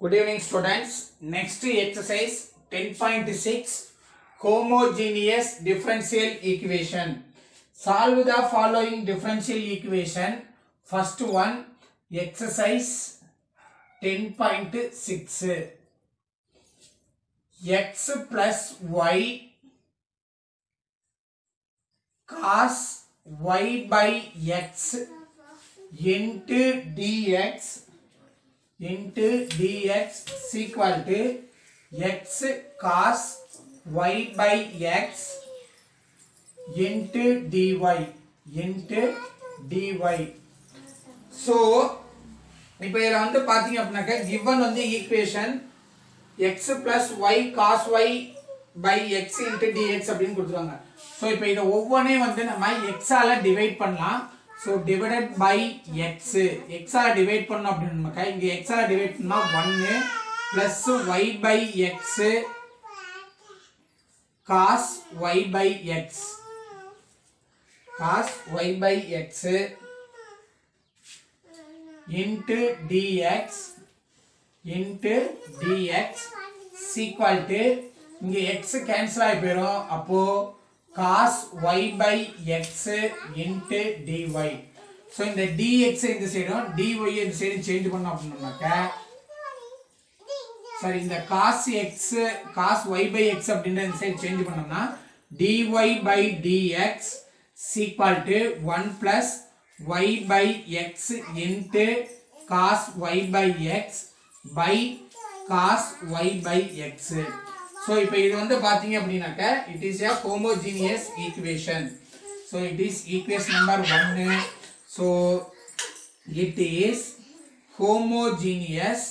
Good evening students. Next exercise 10.6 homogeneous differential equation. Solve the following differential equation. First one exercise 10.6 x plus y cos y by x into dx into dx is equal to x cos y by x into dy into dy so இப்போ இதில் வந்து பார்த்தீங்க அப்படின்னாக்க given வந்து equation x plus y cos y by x into dx அப்படின்னு கொடுத்துருவாங்க so இப்போ இதை ஒவ்வொன்றையும் வந்து நம்ம எக்ஸால டிவைட் பண்ணலாம் ஸோ டிவைடட் பை எக்ஸ் எக்ஸால டிவைட் பண்ணோம் அப்படின்னாக்கா இங்கே எக்ஸால டிவைட் பண்ணா ஒன்று plus y by x cos y by x cos y by x into dx into dx is equal to இங்க x கேன்சல் ஆகி போயிடும் அப்போ cos y by x into dy so இந்த dx இந்த சைடும் dy இந்த சைடும் சேஞ்ச் பண்ணோம் அப்படின்னாக்க சரி இந்த cos x cos y by x அப்படின்ற இந்த சைடு சேஞ்ச் பண்ணோம்னா dy by dx is equal to 1 plus y by x into cos y by x by cos y by x so இப்போ இது வந்து பார்த்தீங்க அப்படின்னாக்க it is a homogeneous equation so it is equation number ஒன்று so it is homogeneous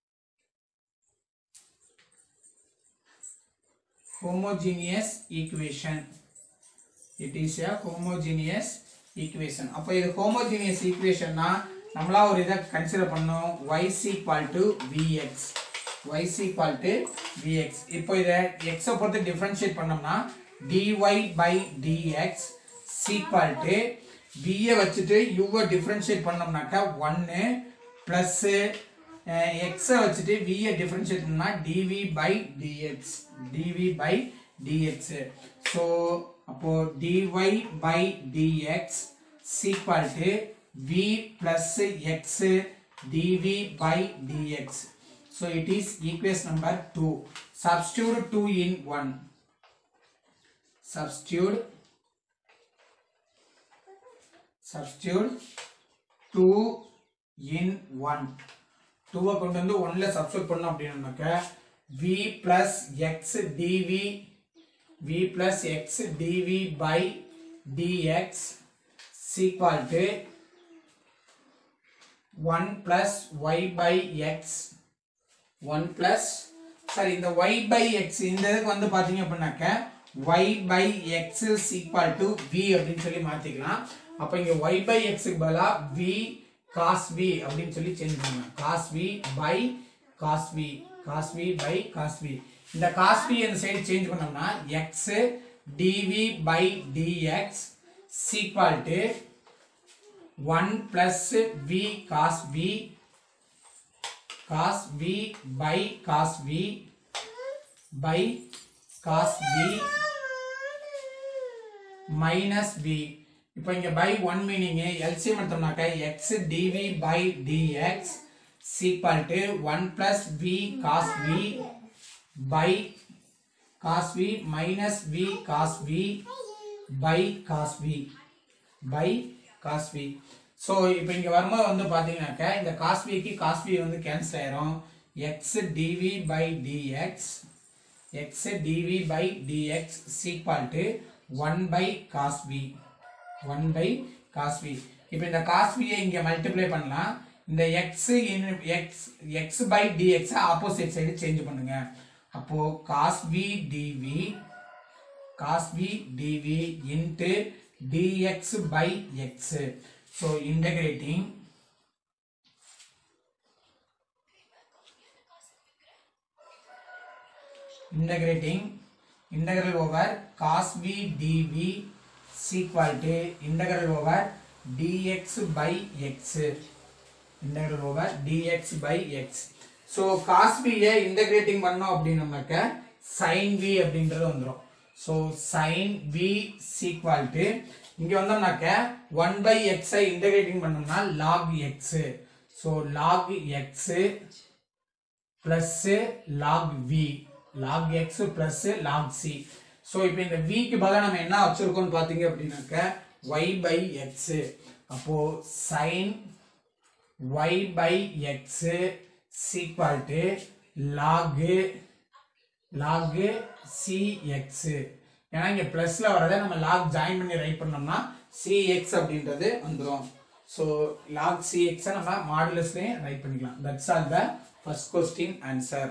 homogeneous equation it is a homogeneous equation அப்போ இது homogeneous equationனா நம்மளா ஒரு இதை கன்சிடர் பண்ணோம் y is equal to vx y is equal to vx இப்போ இதை x ஐ பொறுத்து டிஃபரன்ஷியேட் பண்ணோம்னா dy by dx is equal to v ஐ வச்சுட்டு u ஐ டிஃபரன்ஷியேட் பண்ணோம்னாக்கா 1 பிளஸ் x ஐ வச்சுட்டு v ஐ டிஃபரன்ஷியேட் பண்ணா dv by dx dv by dx so அப்போ dy by dx is equal to v plus x dv by dx. So it is equation number 2. Substitute 2 in 1. Substitute substitute 2 in 1. 2 கொண்டு வந்து 1ல substitute பண்ணோம் அப்படின்னாக்க v plus x dv v plus x dv by dx is equal to 1 plus y by x 1 plus சரி இந்த y by x இந்த இதுக்கு வந்து பாத்தீங்க அப்படின்னாக்க y by x is equal to v அப்படின்னு சொல்லி மாத்திக்கலாம் அப்ப இங்க y by x க்கு பதிலா v cos v அப்படின்னு சொல்லி சேஞ்ச் பண்ணலாம் cos v by cos v cos v by cos v இந்த cos v இந்த சைடு சேஞ்ச் பண்ணோம்னா x dv by dx is equal to 1 plus v cos v cos v by cos v by cos v minus v இப்போ இங்க by 1 meaning LCM எடுத்தோம்னாக்க x dv by dx is equal to 1 plus v cos v by cos v minus v cos v by cos v by cos v so இப்போ இங்கே வரும்போது வந்து பார்த்தீங்கன்னாக்க இந்த cos v க்கு cos v வந்து cancel ஆயிரும் x dv by dx x dv by dx is equal to 1 by cos v 1 by cos v இப்போ இந்த cos v ஐ இங்கே மல்டிப்ளை பண்ணலாம் இந்த x in x x by dx opposite side change பண்ணுங்க அப்போ cos v dv cos v dv into dx by x so integrating integrating integral over cos v dv is equal to integral over dx by x integral over dx by x so cos வியை integrating பண்ணோம் அப்படின்னம்னாக்க sine v அப்படின்றது வந்துடும் so sine v equal to இங்க வந்தோம்னாக்க one by எக்ஸை integrating பண்ணோம்னா log x so log x plus log v log x plus log c so இப்போ இந்த விக்கு பதிலாக நம்ம என்ன வச்சிருக்கோம்னு பார்த்தீங்க அப்படின்னாக்க ஒய் பை எக்ஸ் அப்போ sine y by x equal to log log c x ஏன்னா இங்க பிளஸ்ல வரதை நம்ம லாக் ஜாயின் பண்ணி ரைட் பண்ணோம்னா சி எக்ஸ் அப்படின்றது வந்துடும் ஸோ லாக் சி எக்ஸை நம்ம மாடுலஸ்லேயே ரைட் பண்ணிக்கலாம் that's all the first question answer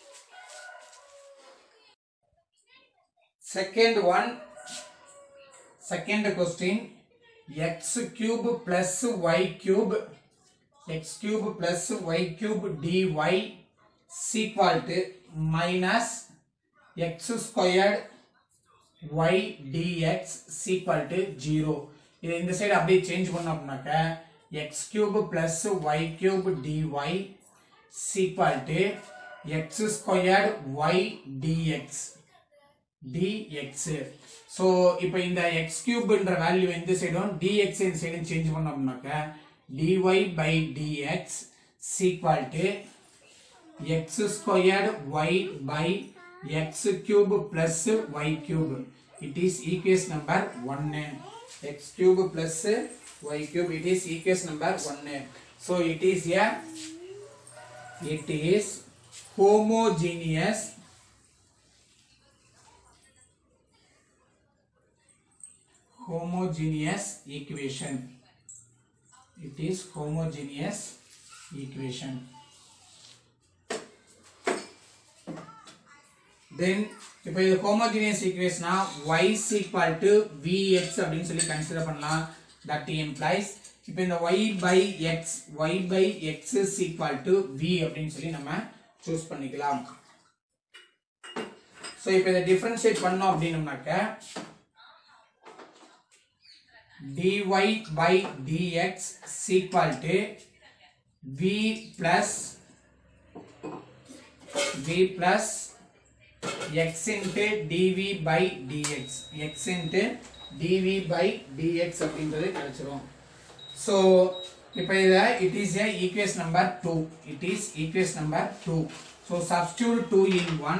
second one second question x cube plus y cube x cube plus y cube dy equal to minus x squared y dx equal to zero இது இந்த side அப்படியே change பண்ணோம் அப்படின்னாக்க x cube plus y cube dy equal to x squared y dx dx so இப்போ இந்த X கியூப்ன்ற value எந்த சைடும் dx இந்த சைடும் சேஞ்ச் பண்ணோம்னாக்க dy by dx equal to x squared y by x cube plus y cube it is equation number ஒன்னு x cube plus y cube it is equation number ஒன்னு so it is a it is homogeneous homogeneous equation it is homogeneous equation then இப்போ இது homogeneous equation y is equal to vx அப்படின்னு சொல்லி consider பண்ணலாம் that implies இப்போ இந்த y by x y by x is equal to v அப்படின்னு சொல்லி நம்ம சூஸ் பண்ணிக்கலாம் ஸோ இப்போ இதை டிஃபரன்ஷியேட் பண்ணோம் அப்படின்னம்னாக்க dy by dx is equal to v plus v plus x into dv by dx x into dv by dx அப்படின்றது கிடைச்சிரும் so இப்போ இதை it is a equation number two it is equation number two so substitute two in one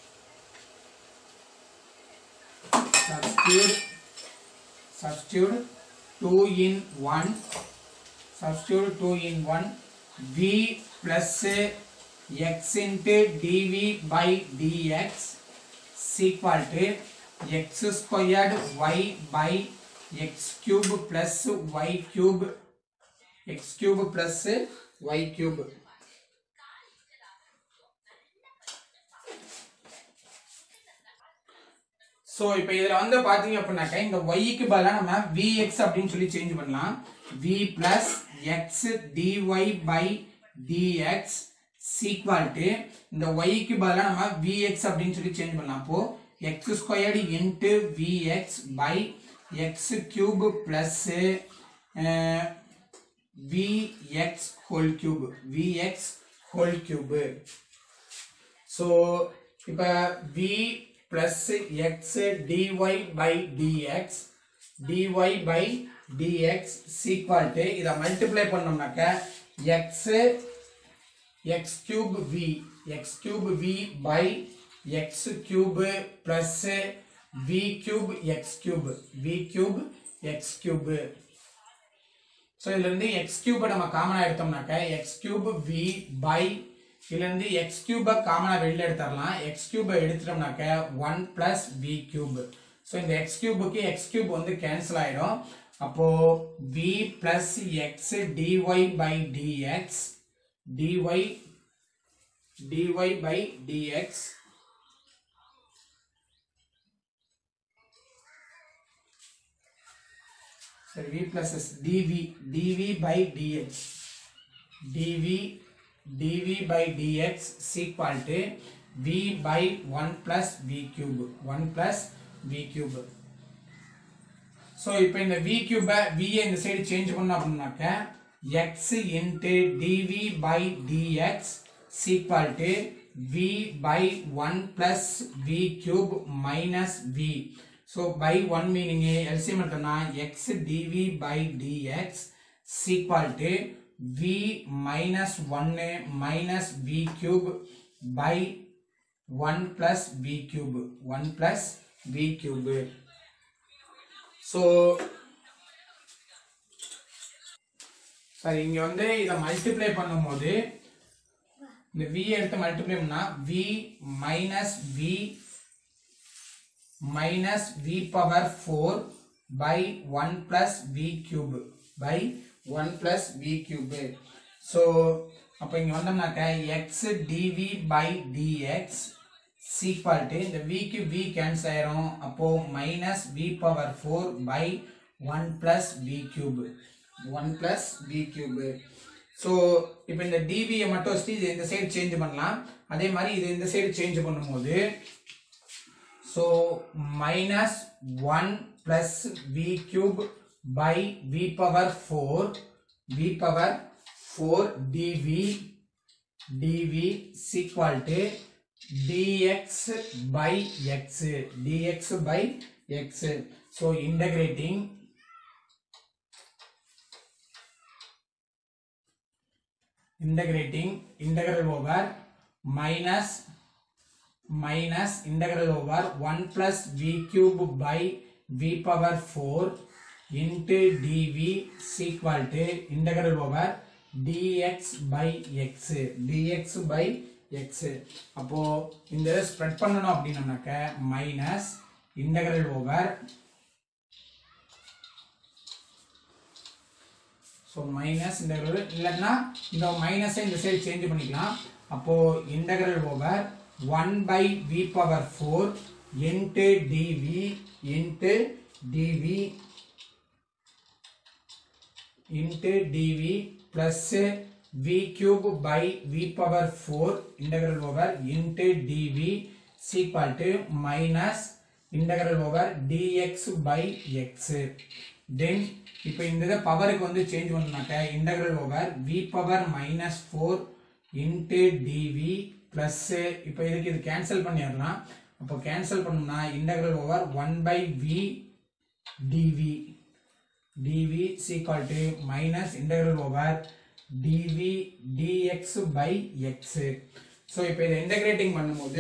substitute substitute 2 in 1 substitute 2 in 1 v plus x into dv by dx is equal to x squared y by x cube plus y cube x cube plus y cube so இப்போ இதில் வந்து பார்த்தீங்க அப்படின்னாக்கா இந்த ஒய்க்கு பதிலாக நம்ம VX அப்படின்னு சொல்லி சேஞ்ச் பண்ணலாம் v plus x dy by dx equal to இந்த ஒய்க்கு பதிலாக நம்ம விஎக்ஸ் அப்படின்னு சொல்லி சேஞ்ச் பண்ணலாம் அப்போ x squared into vx by x cube plus vx whole cube vx whole cube so இப்போ v plus x dy by dx dy by dx equal to இதை மல்டிப்ளை பண்ணோம்னாக்க x x cube v x cube v by x cube plus v cube x cube v cube x cube so இதுலேருந்து x கியூபை நம்ம காமனாக எடுத்தோம்னாக்க x cube v by இதுலேருந்து x கியூபை காமனாக வெளில எடுத்துடலாம் எக்ஸ் கியூபை எடுத்துட்டோம்னாக்க one plus v cube so இந்த எக்ஸ் கியூபுக்கு எக்ஸ் கியூப் வந்து கேன்சல் ஆகிடும் அப்போ v plus x dy by dx dy dy by dx சரி v plus s dv dv by dx dv dv by dx is equal to v by 1 plus v cube 1 plus v cube so இப்போ இந்த v cube v இந்த side change பண்ணோம் அப்படின்னாக்க x into dv by dx equal to v by 1 plus v cube minus v so by 1 meaning LCM எடுத்தோம்னா x dv by dx is equal to v minus 1 minus v cube by 1 plus v cube 1 plus v cube so சரி இங்க வந்து இதை multiply பண்ணும்போது இந்த v எடுத்து multiply பண்ணா v minus v minus v power four by one plus v cube by one plus v cube so அப்போ இங்கே வந்தோம்னாக்க x dv by dx equal to இந்த விக்கு வி கேன்சல் ஆயிரும் அப்போ minus v power four by one plus v cube one plus v cube so இப்போ இந்த டிவியை மட்டும் வச்சுட்டு இது இந்த சைடு சேஞ்ச் பண்ணலாம் அதே மாதிரி இது இந்த சைடு சேஞ்ச் பண்ணும்போது so minus one plus v cube by v power four v power four dv dv equal to dx by x dx by x so integrating integrating integral over minus minus integral over 1 plus v cube by v power 4 into dv is equal to integral over dx by x dx by x அப்போ இந்த spread பண்ணணும் அப்படின்னம்னாக்க minus integral over so minus integral இல்லைன்னா இந்த மைனஸை இந்த side change பண்ணிக்கலாம் அப்போ integral over one by v power four into dv into dv into dv plus v cube by v power 4 integral over into dv is equal to minus integral over dx by x then இப்போ இந்த இதை பவருக்கு வந்து change பண்ணாக்க integral over v power minus four into dv plus இப்போ இதுக்கு இது cancel பண்ணிடலாம் அப்போ கேன்சல் பண்ணோம்னா integral over one by v dv dv is equal to minus integral over dv dx by x so இப்போ இதை இன்டகிரேட்டிங் பண்ணும்போது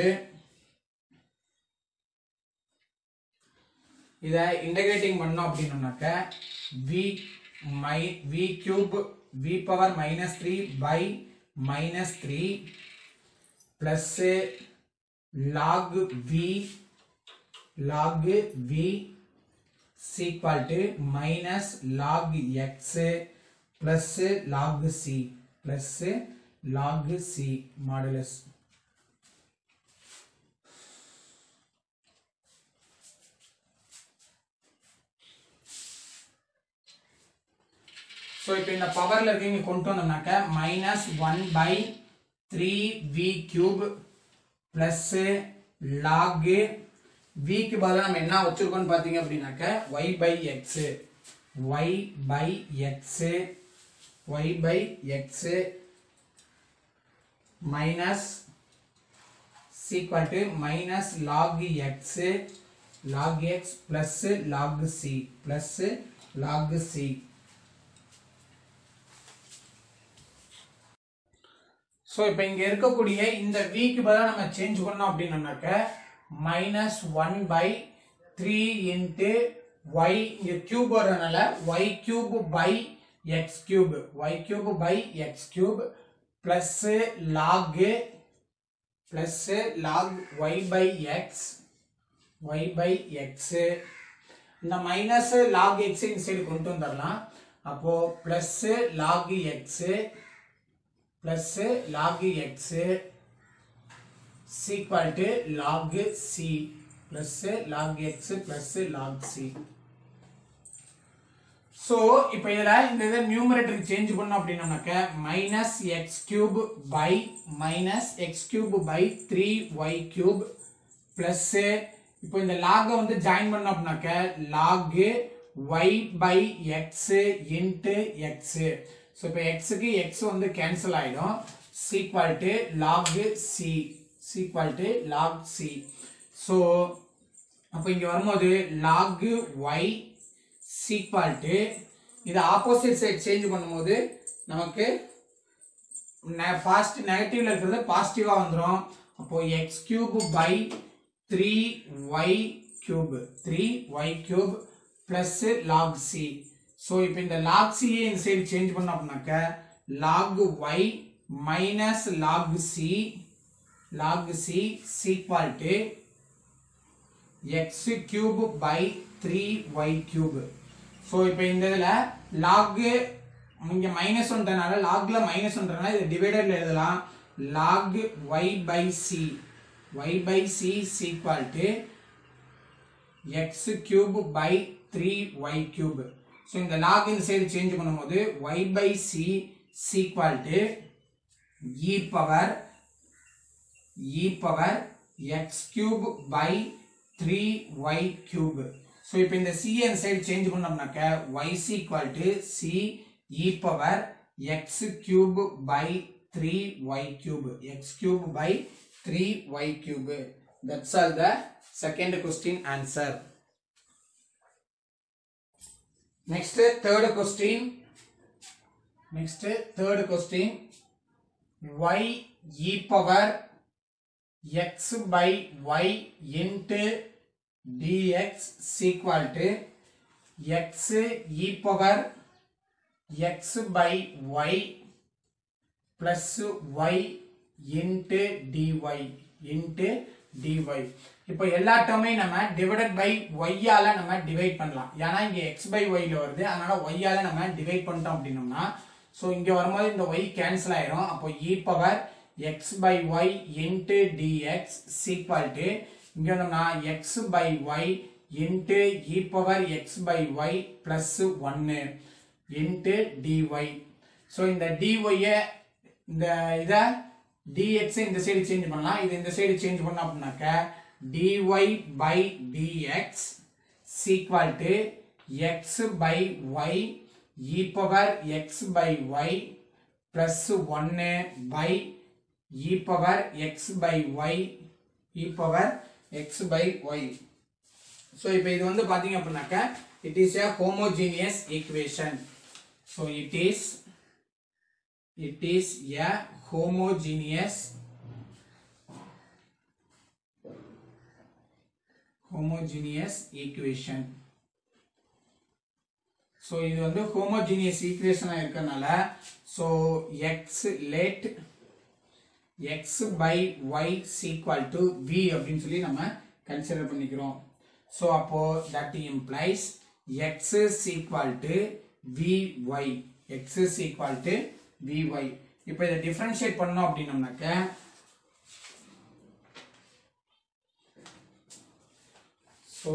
இதை இன்டகிரேட்டிங் பண்ணோம் அப்படின்னோம்னாக்க v மை v cube v power minus three by minus three plus log v log v equal to minus log x plus log c plus log c modulus so இப்போ இந்த பவரில் இருக்க இங்கே கொண்டு வந்தோம்னாக்க minus one by three v cube plus log விக்கு பதிலாக நம்ம என்ன வச்சிருக்கோம்னு பார்த்தீங்க அப்படின்னாக்க y by x y by x y by x minus equal to minus log x log x plus log c plus log c so இப்போ இங்கே இருக்கக்கூடிய இந்த விக்கு பதிலாக நம்ம சேஞ்ச் பண்ணோம் அப்படின்னோம்னாக்க minus one by three into y இங்கே கியூப் வரனால Y cube by x cube y cube by x cube plus log plus log y by x y by x இந்த மைனஸ் லாக் எக்ஸ் இந்த side கொண்டு வந்துடலாம் அப்போ plus log x plus log x equal to log c plus log x plus log c so இப்போ இதில் இந்த இதை நியூமரேட்டருக்கு சேஞ்ச் பண்ணோம் அப்படின்னாக்க minus x cube by minus x cube by three y cube plus இப்போ இந்த லாகை வந்து ஜாயின் பண்ணோம் அப்படின்னாக்க log y by x into x so இப்போ எக்ஸுக்கு எக்ஸ் வந்து கேன்சல் ஆகிடும் equal to log c equal to log c so அப்போ இங்க வரும்போது log y equal to இது ஆப்போசிட் சைடு சேஞ்ச் பண்ணும்போது நமக்கு பாஸ்ட் நெகட்டிவ்ல இருக்கிறது பாசிட்டிவா வந்துரும் அப்போ x cube by three y cube three y cube plus log c so இப்போ இந்த லாக் சியை இந்த சைடு சேஞ்ச் பண்ணோம் அப்படின்னாக்க log y minus log c log c equal to x cube by three y cube so இப்போ இந்த இதில் log இங்கே மைனஸ் ஒன்றனால லாக்ல மைனஸ் ஒன்றனால இது டிவைடர்ல எழுதலாம் log y by c y by c equal to x cube by three y cube so இந்த log இந்த side change பண்ணும்போது y by c equal to e power e power x cube by 3y cube so இப்போ இந்த c அந்த side change பண்ணோம்னாக்க y is equal to c e power x cube by 3y cube x cube by 3y cube that's all the second question answer next third question next third question y e power x by y into dx is equal to x e power x by y plus y into dy into dy இப்போ எல்லா டேர்மையும் நம்ம divided by ஒய்யால நம்ம divide பண்ணலாம் ஏன்னா இங்க X by ஒய்ல வருது அதனால ஒய்யால நம்ம டிவைட் பண்ணிட்டோம் அப்படின்னோம்னா ஸோ இங்க வரும்போது இந்த ஒய் கேன்சல் ஆயிரும் அப்போ e power x by y into dx is equal to இங்க வந்தோம்னா x by y into e power x by y plus 1 into dy so இந்த dy -ஐ இந்த இத dx -ஐ இந்த சைடு சேஞ்ச் பண்ணலாம் இது இந்த சைடு சேஞ்ச் பண்ணோம் அப்படின்னாக்க dy by dx is equal to x by y e power x by y plus 1 by e power x by y e power x by y so இப்போ இது வந்து பார்த்தீங்க அப்படின்னாக்க it is a homogeneous equation so it is it is a homogeneous homogeneous equation so இது வந்து homogeneous equation இருக்கறனால so x let x by y is equal to v அப்படின்னு சொல்லி நம்ம கன்சிடர் பண்ணிக்கிறோம் ஸோ அப்போ that implies x is equal to vy x is equal to vy இப்போ இதை டிஃபரன்ஷியேட் பண்ணோம் அப்படின்னோம்னாக்க ஸோ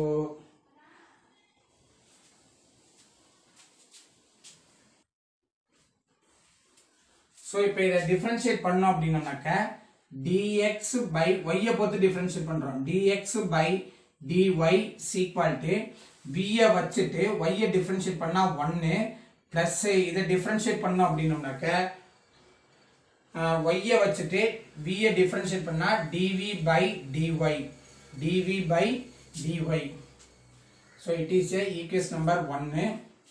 ஸோ இப்போ இதை டிஃபரன்ஷியேட் பண்ணோம் அப்படின்னோம்னாக்க dx பை ஒய்யை பொறுத்து டிஃபரன்ஷியேட் பண்ணுறோம் dx by dy equal to வியை வச்சுட்டு ஒய்யை டிஃபரன்ஷியேட் பண்ணால் ஒன்று ப்ளஸ் இதை டிஃபரன்ஷியேட் பண்ணோம் அப்படின்னோம்னாக்க ஒய்யை வச்சுட்டு வியை டிஃபரன்ஷியேட் பண்ணால் dv by dy dv by dy so it is a equation number ஒன்று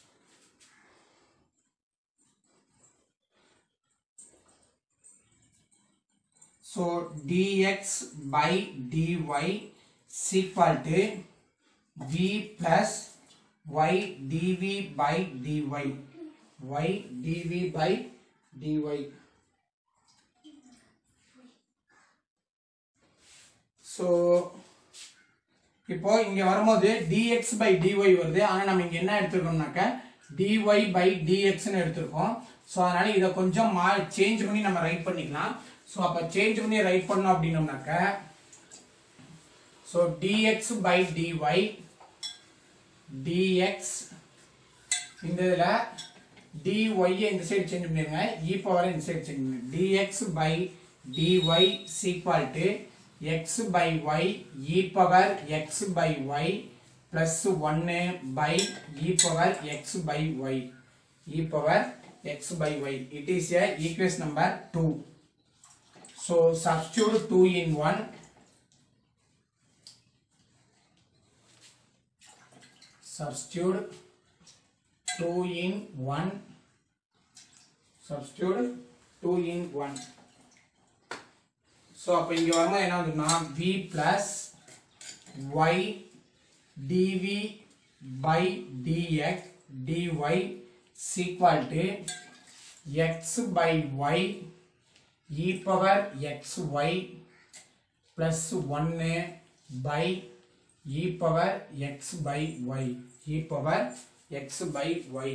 So dx by dy is equal to v plus y dv by dy. y dv by dy. So இப்போ இங்க வரும்போது dx by dy வருது ஆனா நம்ம இங்க என்ன எடுத்துருக்கோம்னாக்க dy by dx னு எடுத்திருக்கோம் ஸோ அதனால இதை கொஞ்சம் மா சேஞ்ச் பண்ணி நம்ம ரைட் பண்ணிக்கலாம் ஸோ அப்போ சேஞ்ச் பண்ணி ரைட் பண்ணோம் அப்படின்னோம்னாக்க so dx by dy dx இந்த இதில் dy இந்த சைடு சேஞ்ச் பண்ணிருங்க e பவர் இந்த சைடு சேஞ்ச் பண்ணுங்க dx by dy is equal to x by y e power x by y plus 1 by e power x by y e power x by y it is a equation number 2 so substitute 2 in 1 substitute 2 in 1 substitute 2 in 1 so அப்போ இங்கே வரும்போது என்ன வந்துன்னா v plus y dv by dx dy is equal to x by y e power xy plus 1 by e power x by y e power x by y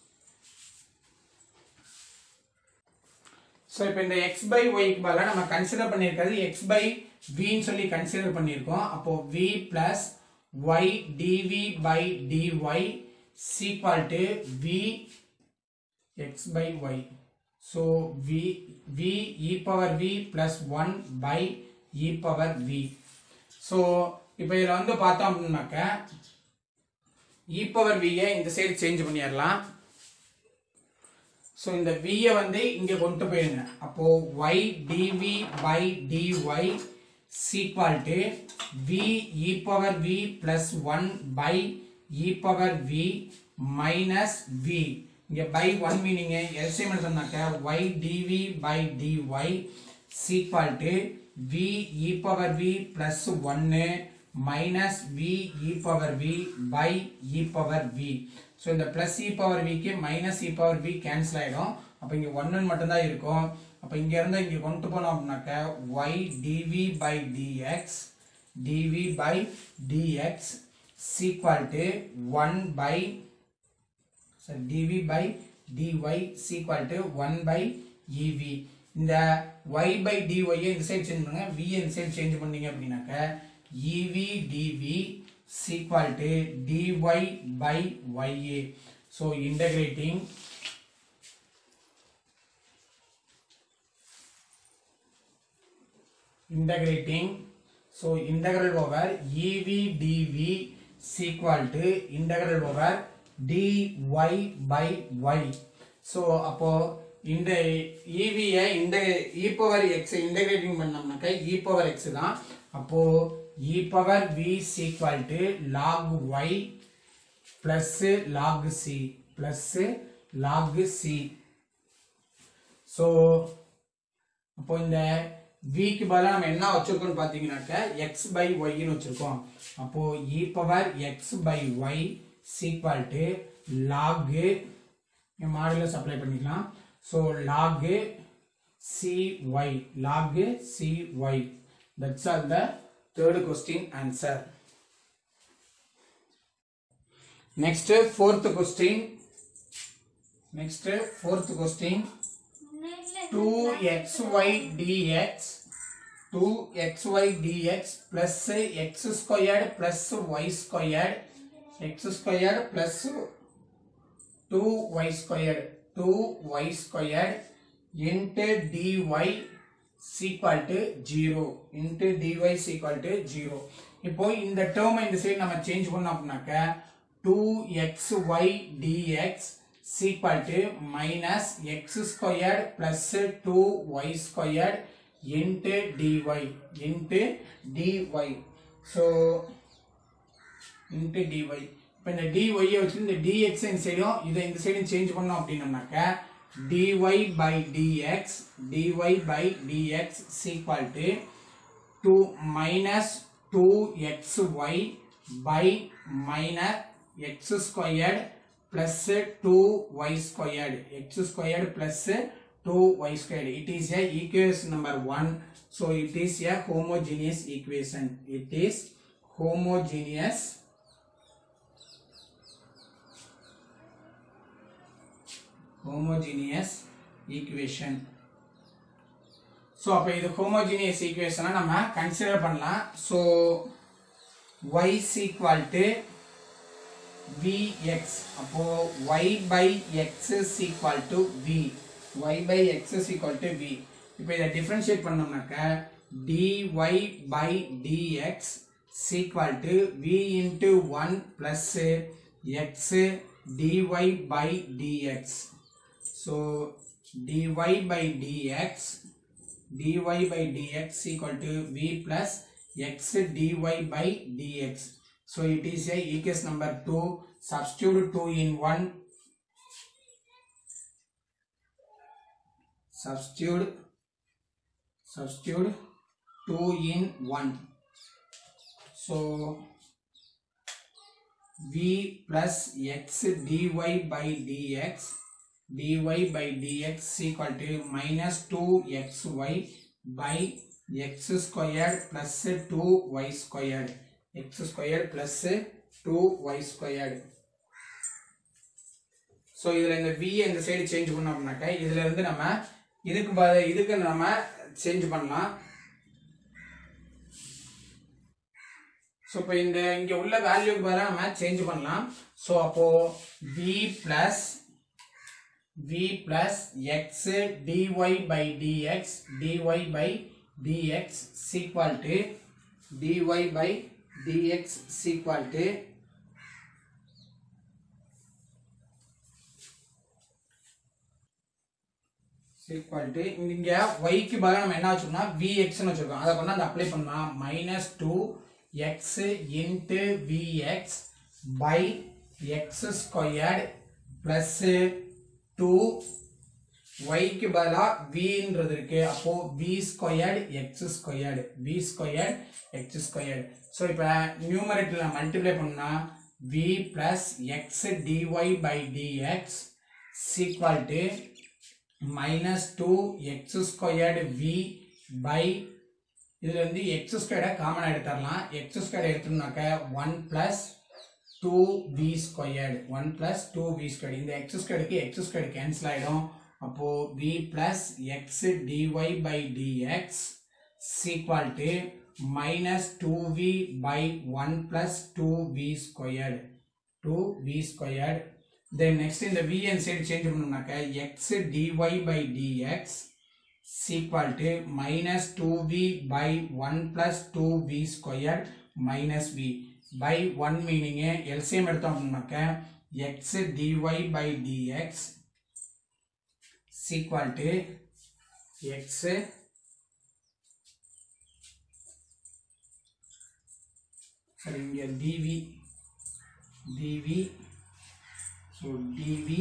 so இப்போ இந்த X by ஒய்க்கு பதிலாக நம்ம consider பண்ணியிருக்கிறது X by வின்னு சொல்லி consider பண்ணியிருக்கோம் அப்போ v plus y dv by dy equal to v x by y so v v e power v plus one by e power v so இப்போ இதில் வந்து பார்த்தோம் அப்படின்னாக்க இ பவர் வியை இந்த சைடு சேஞ்ச் பண்ணிடலாம் ஸோ இந்த வியை வந்து இங்கே கொண்டு போயிருங்க அப்போ y dv by dy equal to v e power v plus one by e power v minus v இங்கே பை ஒன் மீனிங் எல்சிஎம் எடுத்தோம்னாக்க y dv by dy equal to v e power v plus ஒன்று minus v e power v by e power v so இந்த plus e power விக்கு minus e power v cancel ஆகிடும் அப்போ இங்கே ஒன்று மட்டும்தான் இருக்கும் அப்போ இங்கேருந்து இங்கே கொண்டு போனோம் அப்படின்னாக்க y dv by dx dv by dx equal to one by சார் dv by dy equal to one by ev இந்த ஒய் பை டிஒய்யை இந்த சைடு சேஞ்ச் பண்ணுங்க வி இந்த சைடு சேஞ்ச் பண்ணீங்க அப்படின்னாக்க ev dv equal to dy by ya. So integrating integrating so integral over ev dv is equal to integral over dy by y so அப்போ இந்த ev ய இந்த e power x இன்டகிரேட்டிங் பண்ணோம்னாக்க e power x தான் அப்போ e power v is equal to log y plus log c plus log c so அப்போ இந்த v க்கு பதிலா நம்ம என்ன வச்சிருக்கோம்னு பாத்தீங்கன்னாக்க x by y ன்னு வச்சிருக்கோம் அப்போ e power x by y is equal to log modulus apply பண்ணிக்கலாம் so log cy log cy that's all the third question answer next fourth question next fourth question 2xy dx 2xy dx plus x squared plus y squared x squared plus 2y squared 2y squared into dy is equal to 0 into dy is equal to 0 இப்போ இந்த டேர்மை இந்த side நம்ம change பண்ணோம் அப்படின்னாக்க 2xy dx is equal to minus x squared plus 2y squared into dy into dy so into dy இப்போ இந்த dy யை வச்சு இந்த dx இந்த சைடும் இதை இந்த சைடும் சேஞ்ச் பண்ணோம் அப்படின்னோம்னாக்க dy by dx dy by dx is equal to 2 minus 2xy by minus x squared plus 2y squared x squared plus 2y squared it is a equation number 1 so it is a homogeneous equation it is homogeneous homogeneous equation so அப்போ இது homogeneous ஈக்குவேஷனை நம்ம consider பண்ணலாம் so y is equal to vx அப்போ y by x is equal to v y by x is equal to v இப்போ இதை differentiate பண்ணோம்னாக்க dy by dx is equal to v into 1 plus x dy by dx so dy by dx dy by dx equal to v plus x dy by dx. So it is a equation number 2. Substitute 2 in 1. Substitute substitute 2 in 1. So v plus x dy by dx dy by dx equal to minus 2xy by x squared plus 2y squared x squared plus 2y squared so இதில் இந்த v இந்த side change பண்ணோம் அப்படின்னாக்கா இதில் இருந்து நம்ம இதுக்கு ப இதுக்கு நம்ம சேஞ்ச் பண்ணலாம் ஸோ இப்போ இந்த இங்கே உள்ள வேல்யூக்கு பதிலாக நம்ம சேஞ்ச் பண்ணலாம் ஸோ அப்போ v plus v plus x dy by dx dy by dx equal to dy by dx equal to equal to இங்க ஒய்க்கு பதிலாக நம்ம என்ன வச்சிருக்கோம்னா விஎக்ஸ்னு வச்சிருக்கோம் அதை கொண்டு அந்த அப்ளை பண்ணா minus two x into vx by x squared plus two ஒய்க்கு பதிலாக வின்றது இருக்கு அப்போ v squared x squared v squared x squared so இப்போ நியூமரேட்டில் மல்டிப்ளை பண்ணா v plus x dy by dx equal to minus two x squared v by இதுல இருந்து எக்ஸ் ஸ்கொயர்டை காமனாக எடுத்துடலாம் எக்ஸ் ஸ்கொயர் எடுத்தோம்னாக்க one plus two v squared one plus two v squared இந்த எக்ஸ் ஸ்கொயருக்கு எக்ஸ் ஸ்கொயர் கேன்சல் ஆகிடும் அப்போ v plus x dy by dx equal to minus two v by one plus two v squared two v squared then next in the v and side change பண்ணோம்னாக்க x dy by dx is equal to minus 2v by 1 plus 2v squared minus v by 1 meaning LCM எடுத்தோம் அப்படின்னாக்க x dy by dx is equal to x சரி இங்க dv dv so dv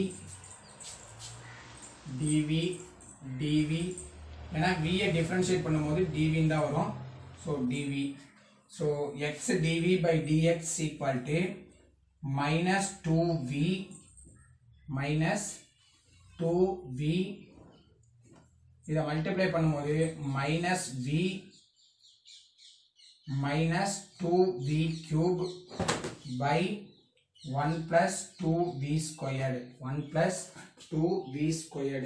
dv dv ஏன்னா வியை differentiate பண்ணும்போது டிவின்னு தான் வரும் so dv so x dv by dx equal to minus two v minus two v இதை மல்டிப்ளை பண்ணும்போது minus v minus two v cube by 1 plus 2v squared 1 plus 2v squared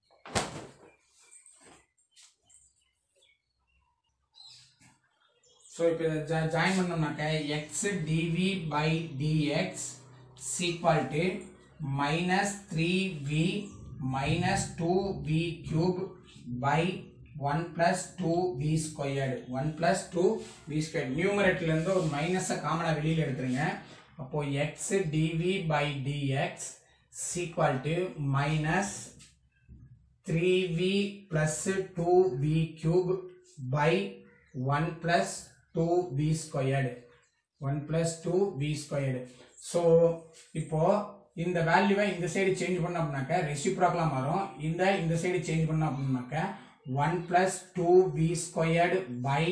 so இப்போ இதை join பண்ணோம்னாக்க x dv by dx equal to minus three v minus two v cube by one plus two v squared one plus two v squared நியூமரேட்லேருந்து ஒரு மைனஸை காமனாக வெளியில் எடுத்துருங்க அப்போ x dv by dx equal to minus 3v plus 2v cube by 1 plus 2v squared 1 plus 2v squared so இப்போ இந்த வேல்யூவை இந்த சைடு சேஞ்ச் பண்ண அப்படின்னாக்க ரெசிப்ராக்கலாக மாறும் இந்த இந்த சைடு சேஞ்ச் பண்ண அப்படின்னாக்க one plus two v squared by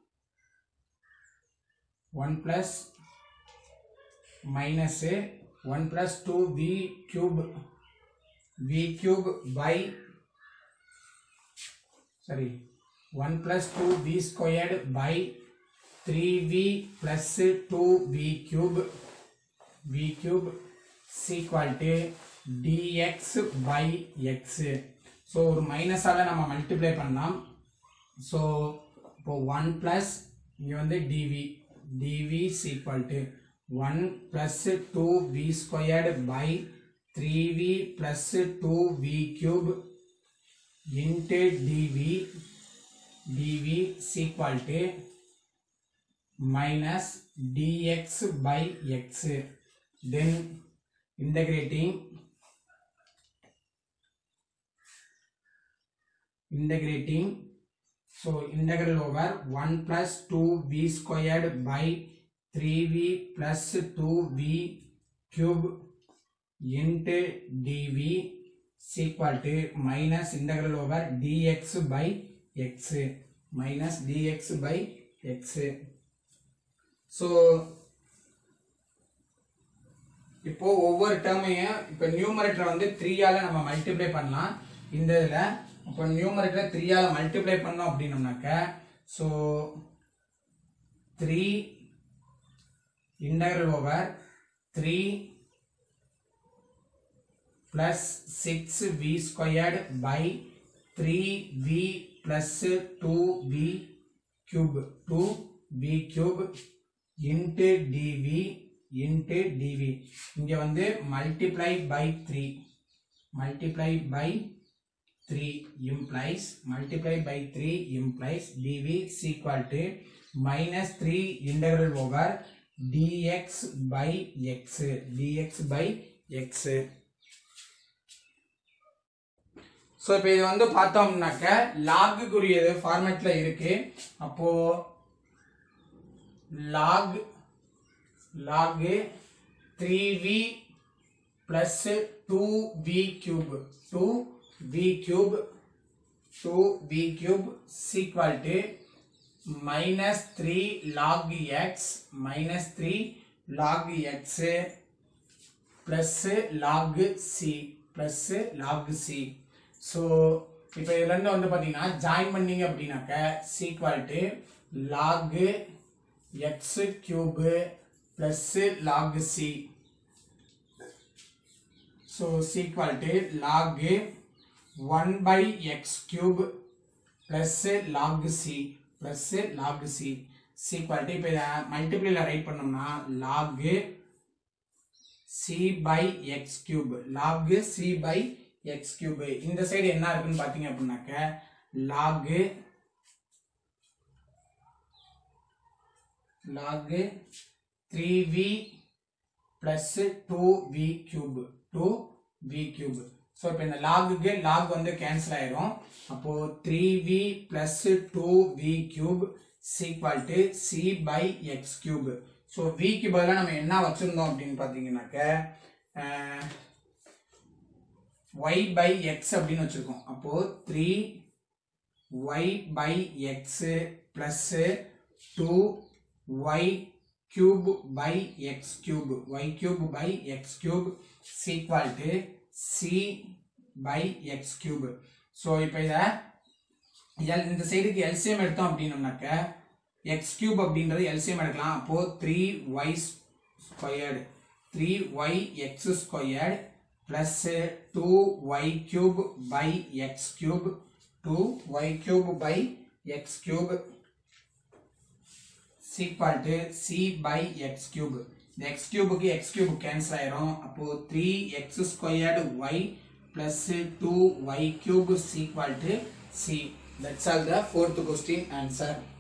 one plus minus 1 plus 2 v cube v cube by sorry 1 plus 2 v squared by 3v plus 2 v cube v cube is equal to dx by x so ஒரு மைனஸால் நம்ம multiply பண்ணலாம் so இப்போ one plus இங்கே வந்து dv dv is equal to 1 plus 2v squared by 3v plus 2v cube into dv dv is equal to minus dx by x then integrating integrating so integral over 1 plus 2v squared by 3v plus 2v cube into dv is equal to minus integral over dx by x minus dx by x so இப்போ ஒவ்வொரு டேர்மையும் இப்போ numerator வந்து த்ரீயால நம்ம multiply பண்ணலாம் இந்த இதில் இப்போ numerator த்ரீயால மல்டிப்ளை பண்ணோம் அப்படின்னோம்னாக்க so three integral over three plus 6v squared by 3v plus 2v cube 2v cube into dv into dv இங்க வந்து multiply by 3 multiply by 3 implies multiply by 3 implies dv is equal to minus 3 integral over dx by x dx by x so இப்போ இது வந்து பார்த்தோம்னாக்க லாகுக்குரியது ஃபார்மேட்டில் இருக்கு அப்போ log log three v plus two v cube two v cube two v cube equal to minus three log x minus three log x plus log c plus log c so இப்போ இது ரெண்டும் வந்து பார்த்தீங்கன்னா join பண்ணீங்க அப்படின்னாக்க equal to log x cube plus log c so equal to log one by x cube plus log c plus log c equal to இப்போ இதை மல்டிப்ளியில் ரைட் பண்ணோம்னா log c by x cube log c by x cube இந்த side என்ன இருக்குன்னு பார்த்தீங்க அப்படின்னாக்க log log three v plus two v cube two v cube so இப்போ இந்த லாகுக்கு லாக் வந்து கேன்சல் ஆயிரும் அப்போ three v plus two v cube equal to c by x cube so விக்கு பதிலாக நம்ம என்ன வச்சுருந்தோம் அப்படின்னு பார்த்தீங்கன்னாக்க ஒய் பை எக்ஸ் அப்படின்னு வச்சுருக்கோம் அப்போது three y by x plus two y cube by x cube y cube by x cube equal to c by x cube so இப்போ இதை எல் இந்த சைடுக்கு எல்சிஎம் எடுத்தோம் அப்படின்னோம்னாக்க எக்ஸ் கியூப் அப்படின்றது எல்சிஎம் எடுக்கலாம் அப்போது three y squared three y x squared plus 2y cube by x cube 2y cube by x cube is equal to c by x cube இந்த x cube க்கு x cube cancel ஆயிரும் அப்போ 3x squared y plus 2y cube is equal to c that's all the fourth question answer